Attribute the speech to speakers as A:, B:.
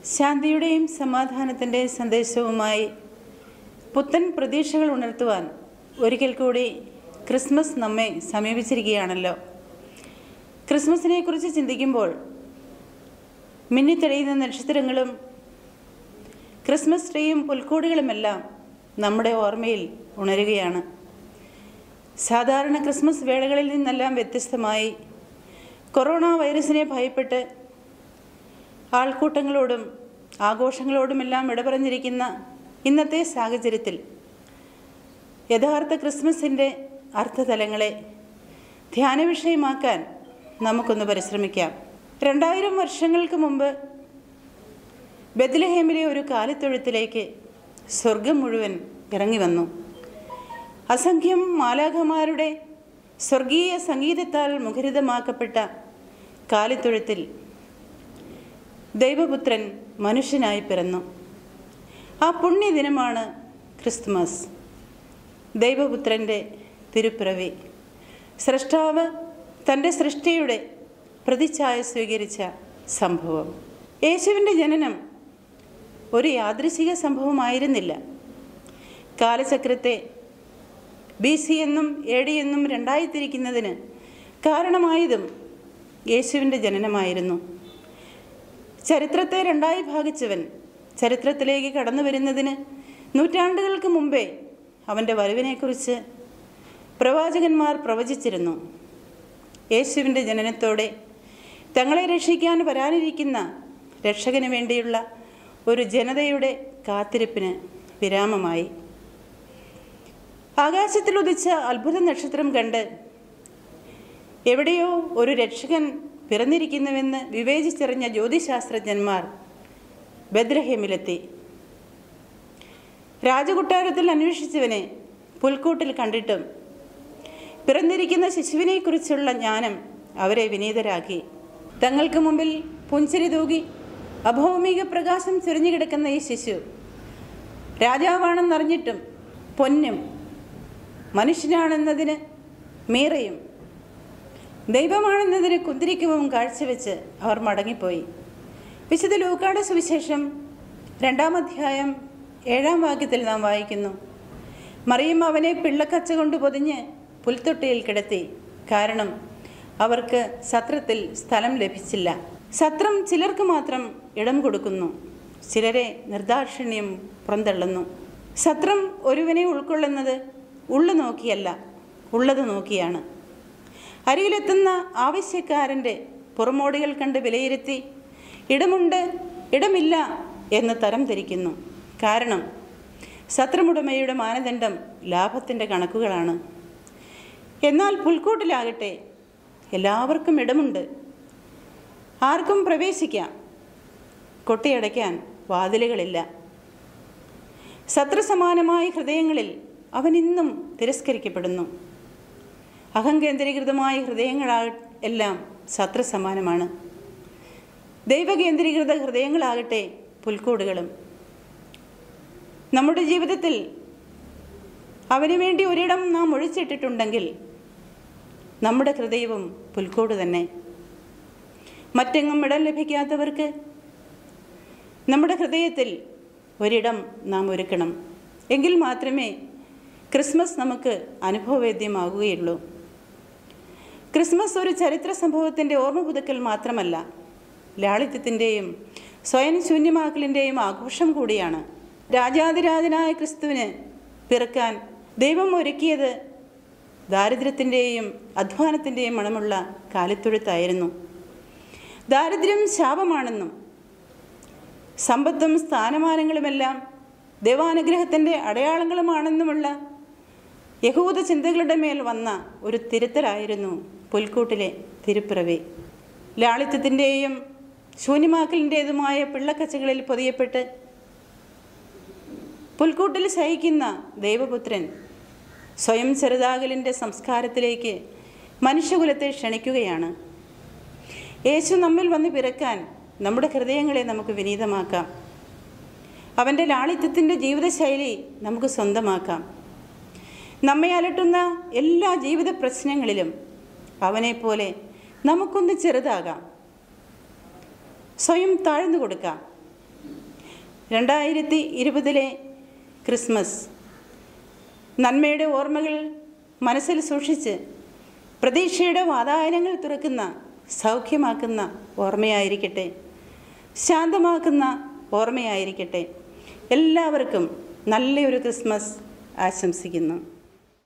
A: ശാന്തിയുടെയും സമാധാനത്തിൻ്റെയും സന്ദേശവുമായി പുത്തൻ പ്രതീക്ഷകൾ ഉണർത്തുവാൻ ഒരിക്കൽ കൂടി ക്രിസ്മസ് നമ്മെ സമീപിച്ചിരിക്കുകയാണല്ലോ ക്രിസ്മസിനെ കുറിച്ച് ചിന്തിക്കുമ്പോൾ മിന്നിത്തെളിയുന്ന നക്ഷത്രങ്ങളും ക്രിസ്മസ് ട്രീയും പുൽക്കൂടുകളുമെല്ലാം നമ്മുടെ ഓർമ്മയിൽ ഉണരുകയാണ് സാധാരണ ക്രിസ്മസ് വേളകളിൽ നിന്നെല്ലാം വ്യത്യസ്തമായി കൊറോണ വൈറസിനെ ഭയപ്പെട്ട് ആൾക്കൂട്ടങ്ങളോടും ആഘോഷങ്ങളോടുമെല്ലാം ഇടപറഞ്ഞിരിക്കുന്ന ഇന്നത്തെ സാഹചര്യത്തിൽ യഥാർത്ഥ ക്രിസ്മസിൻ്റെ അർത്ഥതലങ്ങളെ ധ്യാന വിഷയമാക്കാൻ നമുക്കൊന്ന് പരിശ്രമിക്കാം രണ്ടായിരം വർഷങ്ങൾക്ക് മുമ്പ് ബദ്ലഹേമിലെ ഒരു കാലിത്തൊഴുത്തിലേക്ക് സ്വർഗം മുഴുവൻ ഇറങ്ങി വന്നു അസംഖ്യം മാലാഖമാരുടെ സ്വർഗീയ സംഗീതത്താൽ മുഖരിതമാക്കപ്പെട്ട കാലിത്തൊഴുത്തിൽ ദൈവപുത്രൻ മനുഷ്യനായി പിറന്നു ആ പുണ്യദിനമാണ് ക്രിസ്തുമസ് ദൈവപുത്രൻ്റെ തിരുപ്പിറവി സൃഷ്ടാവ് തൻ്റെ സൃഷ്ടിയുടെ പ്രതിച്ഛായ സ്വീകരിച്ച സംഭവം യേശുവിൻ്റെ ജനനം ഒരു യാദൃശിക സംഭവമായിരുന്നില്ല കാലചക്രത്തെ ബി സി എന്നും എ ഡി എന്നും രണ്ടായി തിരിക്കുന്നതിന് കാരണമായതും യേശുവിൻ്റെ ജനനമായിരുന്നു ചരിത്രത്തെ രണ്ടായി ഭാഗിച്ചവൻ ചരിത്രത്തിലേക്ക് കടന്നു വരുന്നതിന് നൂറ്റാണ്ടുകൾക്ക് മുമ്പേ അവൻ്റെ വരവിനെക്കുറിച്ച് പ്രവാചകന്മാർ പ്രവചിച്ചിരുന്നു യേശുവിൻ്റെ ജനനത്തോടെ തങ്ങളെ രക്ഷിക്കാൻ വരാനിരിക്കുന്ന രക്ഷകന് വേണ്ടിയുള്ള ഒരു ജനതയുടെ കാത്തിരിപ്പിന് വിരാമമായി ആകാശത്തിൽ ഉദിച്ച അത്ഭുത നക്ഷത്രം കണ്ട് എവിടെയോ ഒരു രക്ഷകൻ പിറന്നിരിക്കുന്നുവെന്ന് വിവേചിച്ചറിഞ്ഞ ജ്യോതിശാസ്ത്രജ്ഞന്മാർ ബദ്രഹേമിലെത്തി രാജകൊട്ടാരത്തിൽ അന്വേഷിച്ചവനെ പുൽക്കൂട്ടിൽ കണ്ടിട്ടും പിറന്നിരിക്കുന്ന ശിശുവിനെക്കുറിച്ചുള്ള ജ്ഞാനം അവരെ വിനീതരാക്കി തങ്ങൾക്ക് മുമ്പിൽ പുഞ്ചിരി തൂകി അഭൗമിക പ്രകാശം ചുരിഞ്ഞു കിടക്കുന്ന ഈ ശിശു രാജാവാണെന്നറിഞ്ഞിട്ടും പൊന്നും മനുഷ്യനാണെന്നതിന് മീറയും ദൈവമാണെന്നതിന് കുന്തിരിക്കവും കാഴ്ചവെച്ച് അവർ മടങ്ങിപ്പോയി വിശുദ്ധ ലൂക്കാട് സുവിശേഷം രണ്ടാം അധ്യായം ഏഴാം വാക്യത്തിൽ നാം വായിക്കുന്നു മറിയം അവനെ പിള്ളക്കച്ച കൊണ്ട് പൊതിഞ്ഞ് പുൽത്തൊട്ടിയിൽ കിടത്തി കാരണം അവർക്ക് സത്രത്തിൽ സ്ഥലം ലഭിച്ചില്ല സത്രം ചിലർക്ക് മാത്രം ഇടം കൊടുക്കുന്നു ചിലരെ നിർദാക്ഷിണ്യം പുറന്തള്ളുന്നു സത്രം ഒരുവനെ ഉൾക്കൊള്ളുന്നത് ഉള്ളു നോക്കിയല്ല ഉള്ളത് നോക്കിയാണ് അരികിലെത്തുന്ന ആവശ്യക്കാരൻ്റെ പുറമോടികൾ കണ്ട് വിലയിരുത്തി ഇടമുണ്ട് ഇടമില്ല എന്ന് തരം ധരിക്കുന്നു കാരണം സത്രമുടമയുടെ മാനദണ്ഡം ലാഭത്തിൻ്റെ കണക്കുകളാണ് എന്നാൽ പുൽക്കൂട്ടിലാകട്ടെ എല്ലാവർക്കും ഇടമുണ്ട് ആർക്കും പ്രവേശിക്കാം കൊട്ടിയടയ്ക്കാൻ വാതിലുകളില്ല സത്രസമാനമായ ഹൃദയങ്ങളിൽ അവൻ ഇന്നും തിരസ്കരിക്കപ്പെടുന്നു അഹംകേന്ദ്രീകൃതമായ ഹൃദയങ്ങളാ എല്ലാം സത്രസമാനമാണ് ദൈവകേന്ദ്രീകൃത ഹൃദയങ്ങളാകട്ടെ പുൽക്കൂടുകളും നമ്മുടെ ജീവിതത്തിൽ അവന് വേണ്ടി ഒരിടം നാം ഒഴിച്ചിട്ടിട്ടുണ്ടെങ്കിൽ നമ്മുടെ ഹൃദയവും പുൽക്കൂട് തന്നെ മറ്റെങ്ങും ഇടം ലഭിക്കാത്തവർക്ക് നമ്മുടെ ഹൃദയത്തിൽ ഒരിടം നാം ഒരുക്കണം എങ്കിൽ മാത്രമേ ക്രിസ്മസ് നമുക്ക് അനുഭവവേദ്യമാകുകയുള്ളൂ ക്രിസ്മസ് ഒരു ചരിത്ര സംഭവത്തിൻ്റെ ഓർമ്മ പുതുക്കൽ മാത്രമല്ല ലാളിത്യത്തിൻ്റെയും സ്വയം ശൂന്യമാക്കലിൻ്റെയും ആഘോഷം കൂടിയാണ് രാജാതിരാജനായ ക്രിസ്തുവിന് പിറക്കാൻ ദൈവം ഒരുക്കിയത് ദാരിദ്ര്യത്തിൻ്റെയും അധ്വാനത്തിൻ്റെയും മണമുള്ള കാലിത്തൊഴുത്തായിരുന്നു ദാരിദ്ര്യം ശാപമാണെന്നും സമ്പത്തും സ്ഥാനമാനങ്ങളുമെല്ലാം ദൈവാനുഗ്രഹത്തിൻ്റെ അടയാളങ്ങളുമാണെന്നുമുള്ള യഹൂദ ചിന്തകളുടെ മേൽ വന്ന ഒരു തിരുത്തലായിരുന്നു പുൽക്കൂട്ടിലെ തിരുപ്പിറവി ലാളിത്യത്തിൻ്റെയും ശൂന്യമാക്കലിൻ്റേതുമായ പിള്ളക്കച്ചകളിൽ പൊതിയപ്പെട്ട് പുൽക്കൂട്ടിൽ ശയിക്കുന്ന ദൈവപുത്രൻ സ്വയം ചെറുതാകലിൻ്റെ സംസ്കാരത്തിലേക്ക് മനുഷ്യകുലത്തെ ക്ഷണിക്കുകയാണ് യേശു നമ്മിൽ വന്ന് പിറക്കാൻ നമ്മുടെ ഹൃദയങ്ങളെ നമുക്ക് വിനീതമാക്കാം അവൻ്റെ ലാളിത്യത്തിൻ്റെ ജീവിതശൈലി നമുക്ക് സ്വന്തമാക്കാം നമ്മെ അലട്ടുന്ന എല്ലാ ജീവിത പ്രശ്നങ്ങളിലും അവനെപ്പോലെ നമുക്കൊന്ന് ചെറുതാകാം സ്വയം താഴ്ന്നു കൊടുക്കാം രണ്ടായിരത്തി ഇരുപതിലെ ക്രിസ്മസ് നന്മയുടെ ഓർമ്മകൾ മനസ്സിൽ സൂക്ഷിച്ച് പ്രതീക്ഷയുടെ വാതായനങ്ങൾ തുറക്കുന്ന സൗഖ്യമാക്കുന്ന ഓർമ്മയായിരിക്കട്ടെ ശാന്തമാക്കുന്ന ഓർമ്മയായിരിക്കട്ടെ എല്ലാവർക്കും നല്ലൊരു ക്രിസ്മസ് ആശംസിക്കുന്നു